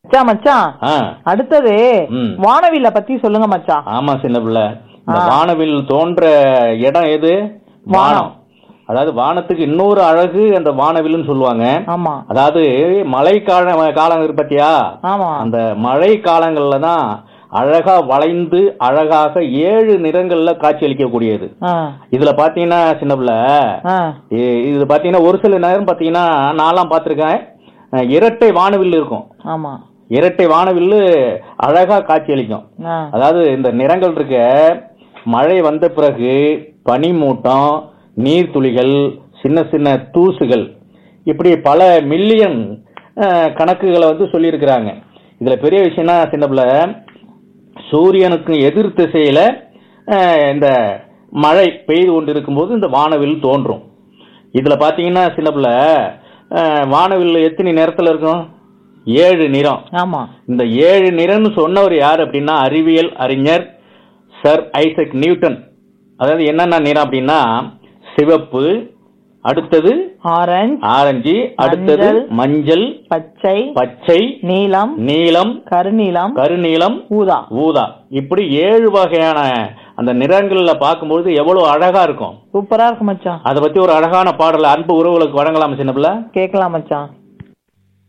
மச்சான் மச்சான் ஆ அடுத்தது ம். வானவில்ல பத்தி சொல்லுங்க மச்சான் ஆமா சின்ன பிள்ளை இந்த ஆ. வானவில் தோன்ற இடம் எது வானம் அதாவது வானத்துக்கு இன்னொரு அழகு அந்த வானவில்னு சொல்லுவாங்க ஆமா அதாவது மழை கால காலம் இருக்கு பாத்தியா ஆமா அந்த மழை காலங்கள்ல தான் அழகா வளைந்து அழகாக ஏழு நிறங்கள்ல காட்சி அளிக்கக்கூடியது ஆ, இதுல பாத்தீங்கன்னா சின்ன பிள்ளை ஆ, இ- இது பாத்தீங்கன்னா ஒரு சில நேரம் பாத்தீங்கன்னா நான்லாம் பார்த்திருக்கேன் அஹ், இரட்டை வானவில் இருக்கும் ஆமா இரட்டை வானவில்லு அழகா காட்சி அளிக்கும் ஆ, அதாவது இந்த நிறங்கள் இருக்க மழை வந்த பிறகு பனிமூட்டம் நீர்த்துளிகள் சின்ன சின்ன தூசுகள் இப்படி பல மில்லியன் அஹ், கணக்குகளை வந்து சொல்லியிருக்கிறாங்க இதுல பெரிய விஷயம்னா சின்ன பிள்ளை சூரியனுக்கு எதிர் திசையில அஹ், இந்த மழை பெய்து கொண்டிருக்கும் போது இந்த வானவில் தோன்றும் இதுல பாத்தீங்கன்னா சின்ன பிள்ளை அஹ், வானவில் எத்தனை நிறத்துல இருக்கும் ஏழு நிறம் ஆமா இந்த ஏழு நிறம்னு சொன்னவர் யார் அப்படின்னா அறிவியல் அறிஞர் சர் ஐசக் நியூட்டன் அதாவது என்னென்ன நிறம் அப்படின்னா சிவப்பு அடுத்தது ஆரஞ்சு ஆரஞ்சு அடுத்தது மஞ்சள், மஞ்சள் பச்சை பச்சை நீலம் நீலம் கருநீலம் கருநீலம் ஊதா ஊதா இப்படி ஏழு வகையான அந்த நிறங்கள்ல பார்க்கும்போது எவ்வளவு அழகா இருக்கும் சூப்பரா இருக்கு மச்சான் அதை பத்தி ஒரு அழகான பாடல் அன்பு உறவுகளுக்கு வழங்கலாம் சின்ன பிள்ளை கேக்கலாம் மச்சான்